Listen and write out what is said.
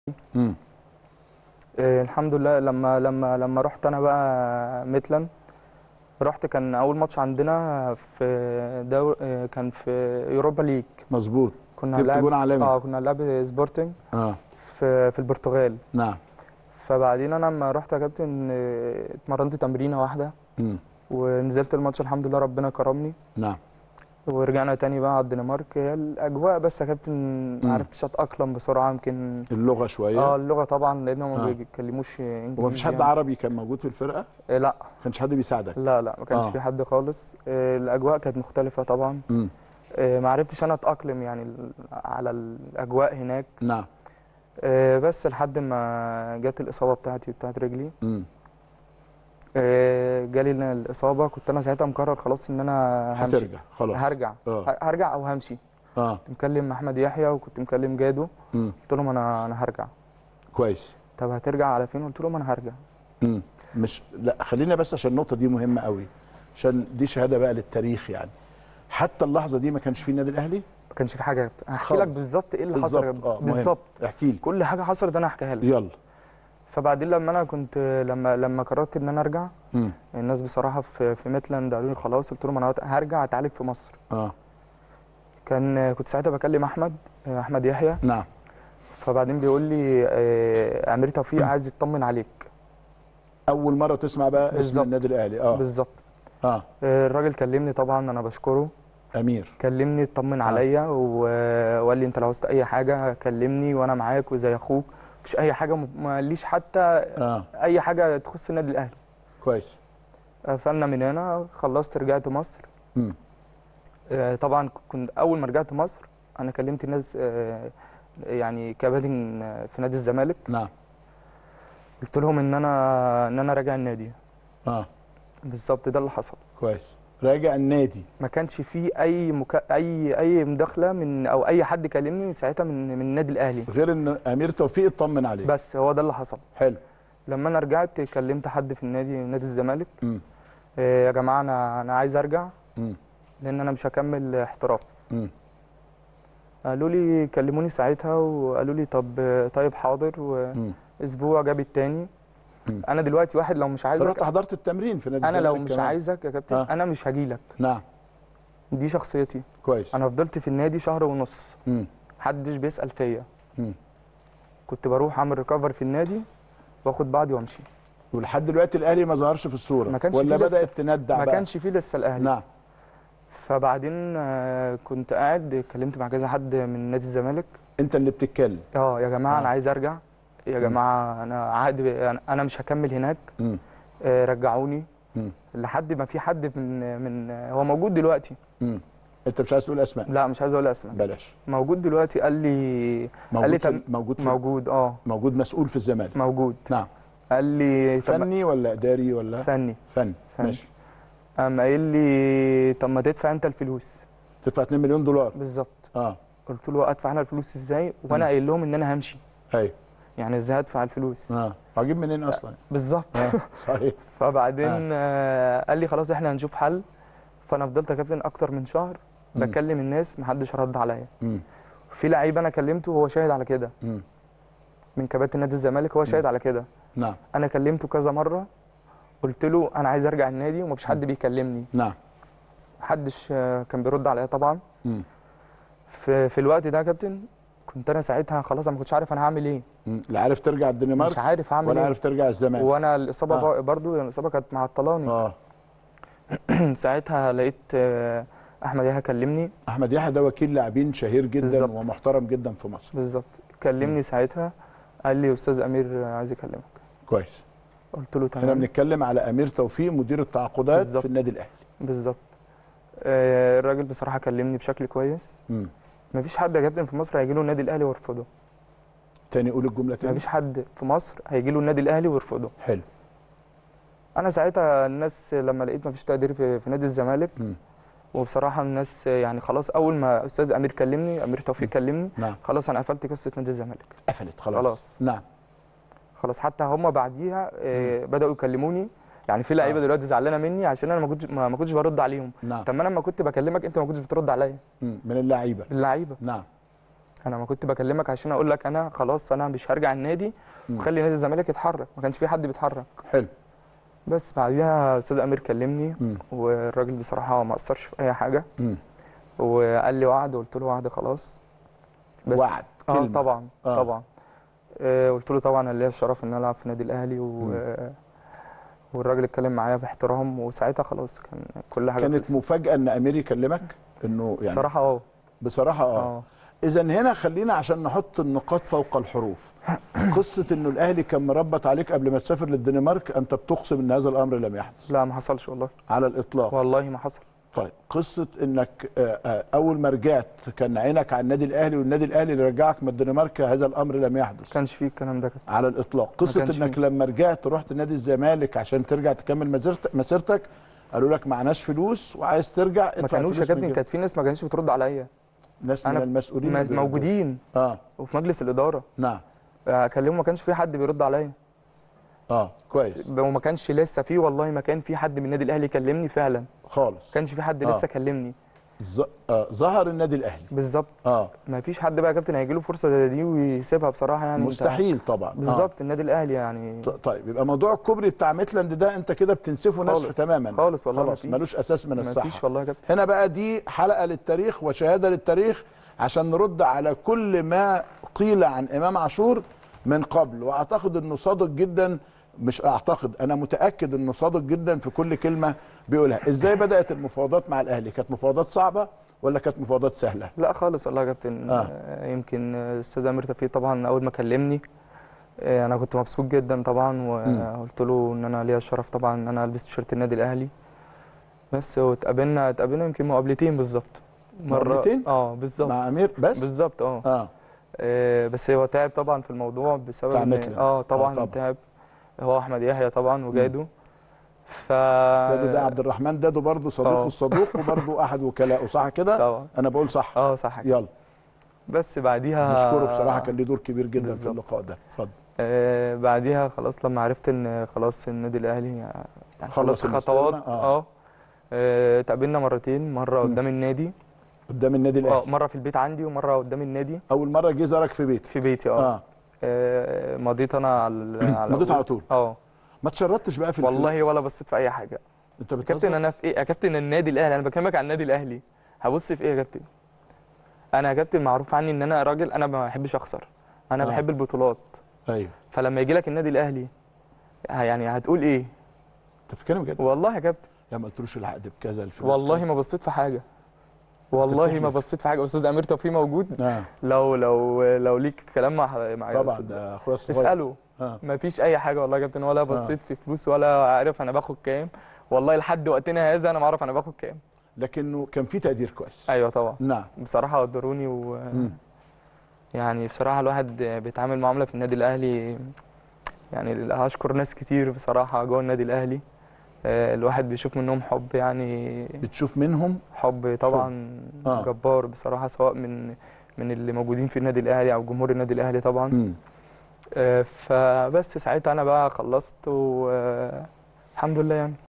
امم آه، الحمد لله لما لما لما رحت انا بقى ميتلاند رحت كان اول ماتش عندنا في دور آه، كان في يوروبا ليج مظبوط كنا جبت هنلعب جون عالمي اه كنا هنلعب سبورتنج اه في في البرتغال نعم فبعدين انا لما رحت يا كابتن آه، اتمرنت تمرينه واحده امم ونزلت الماتش الحمد لله ربنا كرمني نعم ورجعنا تاني بقى على الدنمارك هي الاجواء بس يا كابتن مم. ما عرفتش اتاقلم بسرعه يمكن اللغه شويه اه اللغه طبعا لانهم ما آه. بيتكلموش انجليزي ومفيش حد يعني. عربي كان موجود في الفرقه آه، لا ما كانش حد بيساعدك لا لا ما كانش آه. في حد خالص آه، الاجواء كانت مختلفه طبعا امم آه، ما عرفتش انا اتاقلم يعني ال- على الاجواء هناك نعم آه، بس لحد ما جت الاصابه بتاعتي بتاعت رجلي امم آه، جالي لنا الاصابه كنت انا ساعتها مقرر خلاص ان انا همشي هترجع خلاص هرجع اه ه- هرجع او همشي اه كنت مكلم احمد يحيى وكنت مكلم جادو امم قلت لهم انا انا هرجع كويس طب هترجع على فين قلت لهم انا هرجع امم مش لا خلينا بس عشان النقطه دي مهمه قوي عشان دي شهاده بقى للتاريخ يعني حتى اللحظه دي ما كانش في النادي الاهلي ما كانش في حاجه هحكي لك خالص. بالظبط ايه اللي حصل بالظبط اه مهم. بالظبط احكي لي كل حاجه حصلت انا هحكيها لك يلا فبعدين لما انا كنت لما لما قررت ان انا ارجع امم الناس بصراحه في في ميتلاند قالوا لي خلاص قلت لهم انا هرجع اتعالج في مصر اه كان كنت ساعتها بكلم احمد احمد يحيى نعم فبعدين بيقول لي آه، امير توفيق عايز يطمن عليك اول مره تسمع بقى اسم بالظبط. النادي الاهلي اه بالظبط اه آه، الراجل كلمني طبعا انا بشكره امير كلمني اطمن عليا و- وقال لي انت لو عوزت اي حاجه كلمني وانا معاك وزي اخوك مفيش اي حاجه م- ما قاليش حتى اه اي حاجه تخص النادي الاهلي كويس قفلنا من هنا خلصت رجعت مصر امم آه، طبعا كنت اول ما رجعت مصر انا كلمت الناس آه، يعني كباتن آه، في نادي الزمالك نعم قلت لهم ان انا ان انا راجع النادي اه بالظبط ده اللي حصل كويس راجع النادي ما كانش فيه اي مكا... اي اي مداخله من او اي حد كلمني ساعتها من من النادي الاهلي غير ان امير توفيق اطمن عليك بس هو ده اللي حصل حلو لما انا رجعت كلمت حد في النادي نادي الزمالك امم آه، يا جماعه انا انا عايز ارجع امم لان انا مش هكمل احتراف امم قالوا لي كلموني ساعتها وقالوا لي طب طيب حاضر امم واسبوع جاب التاني مم. انا دلوقتي واحد لو مش رحت عايزك حضرت التمرين في نادي انا لو الزمالك مش كمان. عايزك يا كابتن آه. انا مش هجيلك نعم دي شخصيتي كويس انا فضلت في النادي شهر ونص امم محدش بيسال فيا امم كنت بروح اعمل ريكفر في النادي واخد بعضي وامشي ولحد دلوقتي الاهلي ما ظهرش في الصوره ما كانش ولا فيه لسه- بدات تندع ما بقى كانش فيه لسه الاهلي نعم فبعدين آه، كنت قاعد اتكلمت مع كذا حد من نادي الزمالك انت اللي بتتكلم اه يا جماعه آه. انا عايز ارجع يا مم. جماعه انا عقد أنا- انا مش هكمل هناك امم آه، رجعوني امم لحد ما في حد من من هو موجود دلوقتي امم انت مش عايز تقول اسماء لا مش عايز اقول اسماء بلاش موجود دلوقتي قال لي قال لي موجود في تم- موجود في موجود اه موجود مسؤول في الزمالك موجود نعم قال لي طب ما- فني ولا اداري ولا فني فني فني. ماشي قام قايل لي طب ما تدفع انت الفلوس تدفع 2 مليون دولار بالظبط اه قلت له ادفع انا الفلوس ازاي وانا مم. قايل لهم ان انا همشي ايوه يعني ازاي ادفع الفلوس اه هجيب منين اصلا بالظبط آه. صحيح فبعدين آه. قال لي خلاص احنا هنشوف حل فانا فضلت يا كابتن اكتر من شهر مم. بكلم الناس محدش رد عليا امم في لعيب انا كلمته هو شاهد على كده امم من كباتن نادي الزمالك هو شاهد على كده نعم انا كلمته كذا مره قلت له انا عايز ارجع النادي ومفيش حد بيكلمني نعم محدش آه، كان بيرد عليا طبعا امم في في الوقت ده يا كابتن كنت انا ساعتها خلاص انا ما كنتش عارف انا هعمل ايه مم. لا عارف ترجع الدنمارك مش عارف هعمل ولا ايه عارف ترجع الزمالك وانا الاصابه آه. آه. برضو الاصابه كانت معطلاني اه ساعتها لقيت آه، احمد يحيى كلمني احمد يحيى ده وكيل لاعبين شهير جدا بالظبط. ومحترم جدا في مصر بالظبط كلمني ساعتها قال لي استاذ امير عايز يكلمك كويس قلت له احنا تمام بنتكلم على امير توفيق مدير التعاقدات بالظبط. في النادي الاهلي بالظبط آه، الراجل بصراحه كلمني بشكل كويس امم مفيش حد يا كابتن في مصر هيجي له النادي الاهلي ويرفضه تاني قول الجمله تاني مفيش حد في مصر هيجي له النادي الاهلي ويرفضه حلو انا ساعتها الناس لما لقيت مفيش تقدير في, في نادي الزمالك مم. وبصراحه الناس يعني خلاص اول ما استاذ امير كلمني امير توفيق كلمني نعم خلاص انا قفلت قصه نادي الزمالك قفلت خلاص خلاص. نعم خلاص حتى هم بعديها آه، بداوا يكلموني يعني في لعيبه آه. دلوقتي زعلانه مني عشان انا ما كنتش ما ما كنتش برد عليهم نعم طب ما انا لما كنت بكلمك انت ما كنتش بترد عليا مم. من اللعيبه اللعيبه نعم انا ما كنت بكلمك عشان اقول لك انا خلاص انا مش هرجع النادي مم. وخلي نادي الزمالك يتحرك ما كانش في حد بيتحرك حلو بس بعديها استاذ امير كلمني مم. والراجل بصراحه ما اثرش في اي حاجه مم. وقال لي وعد قلت له وعد خلاص وعد اه كلمة. طبعا آه. طبعا آه قلت له طبعا انا ليا الشرف ان انا العب في النادي الاهلي و... والراجل اتكلم معايا باحترام وساعتها خلاص كان كل حاجه كانت خلصت. مفاجاه ان امير يكلمك انه يعني بصراحه اه بصراحه اه اه اذا هنا خلينا عشان نحط النقاط فوق الحروف قصه انه الاهلي كان مربط عليك قبل ما تسافر للدنمارك انت بتقسم ان هذا الامر لم يحدث لا ما حصلش والله على الاطلاق والله ما حصل طيب قصه انك آه، آه، اول ما رجعت كان عينك على النادي الاهلي والنادي الاهلي اللي رجعك من الدنمارك هذا الامر لم يحدث كانش فيه الكلام ده كده على الاطلاق قصه كانش انك فيه. لما رجعت رحت نادي الزمالك عشان ترجع تكمل مسيرت- مسيرتك قالوا لك معناش فلوس وعايز ترجع ما ادفع كانوش يا الفلوس من كابتن جيبك. كانت في ناس ما كانتش بترد عليا ناس من أنا المسؤولين ما- اللي- موجودين اه وفي مجلس الاداره نعم اكلمه ما كانش في حد بيرد عليا اه كويس وما كانش لسه في والله ما كان في حد من النادي الاهلي كلمني فعلا ما خالص كانش في حد آه. لسه كلمني ز... آه ظهر النادي الاهلي بالظبط اه ما فيش حد بقى يا كابتن هيجي له فرصه زي دي ويسيبها بصراحه يعني أنت- مستحيل طبعا بالظبط النادي الاهلي يعني آه. ط- طيب يبقى موضوع الكوبري بتاع ميتلاند ده انت كده بتنسفه نسف خالص. تماما خالص والله خلاص مفيش. ملوش اساس من ما الصحه فيش والله يا كابتن هنا بقى دي حلقه للتاريخ وشهاده للتاريخ عشان نرد على كل ما قيل عن امام عاشور من قبل واعتقد انه صادق جدا مش اعتقد انا متاكد انه صادق جدا في كل كلمه بيقولها ازاي بدات المفاوضات مع الاهلي كانت مفاوضات صعبه ولا كانت مفاوضات سهله لا خالص والله يا كابتن آه. آه. يمكن الاستاذ امير توفيق طبعا اول ما كلمني آه، انا كنت مبسوط جدا طبعا وقلت له ان انا ليا الشرف طبعا ان انا البس تيشيرت النادي الاهلي بس واتقابلنا اتقابلنا يمكن مقابلتين بالظبط مقابلتين؟ اه بالظبط مع امير بس بالظبط اه اه آه، بس هو تعب طبعا في الموضوع بسبب بتاع إن- ميتلاند. اه طبعا, آه، طبعاً. تعب هو احمد يحيى طبعا وجاده ف دادو ده عبد الرحمن دادو برضه صديقه آه. الصدوق وبرضه احد وكلائه صح كده طبعا انا بقول صح اه صح كده. يلا بس بعديها نشكره بصراحه كان ليه دور كبير جدا في بالظبط. اللقاء ده اتفضل آه بعديها خلاص لما عرفت ان خلاص النادي الاهلي يعني خلص خلاص الاستلمة؟ خطوات آه. اه آه، اتقابلنا مرتين مره مم. قدام النادي قدام النادي اه الاهلي مره في البيت عندي ومره قدام النادي اول مره جه زارك في بيتك في بيتي اه, اه آه مضيت انا على على مضيت على طول اه ما تشردتش بقى في الفيلم. والله ولا بصيت في اي حاجه انت يا كابتن بتهزر انا في ايه يا كابتن النادي الاهلي انا بكلمك عن النادي الاهلي هبص في ايه يا كابتن انا يا كابتن معروف عني ان انا راجل انا ما بحبش اخسر انا آه. بحب البطولات ايوه فلما يجي لك النادي الاهلي ه- يعني هتقول ايه انت بتتكلم جد والله يا كابتن يا ما قلتلوش العقد بكذا الفلوس والله كذا. ما بصيت في حاجه والله ما بتحلف. بصيت في حاجه استاذ امير توفيق موجود آه. لو لو لو ليك كلام مع مع طبعا أستاذ- ده اخويا الصغير اساله آه. ما فيش اي حاجه والله يا كابتن ولا بصيت في فلوس ولا عارف انا باخد كام والله لحد وقتنا هذا انا ما اعرف انا باخد كام لكنه كان في تقدير كويس ايوه طبعا نعم بصراحه قدروني و مم. يعني بصراحه الواحد بيتعامل معامله في النادي الاهلي يعني هشكر ناس كتير بصراحه جوه النادي الاهلي آه، الواحد بيشوف منهم حب يعني بتشوف منهم حب طبعا آه. جبار بصراحه سواء من من اللي موجودين في النادي الاهلي او جمهور النادي الاهلي طبعا مم. آه، فبس ساعتها انا بقى خلصت والحمد لله يعني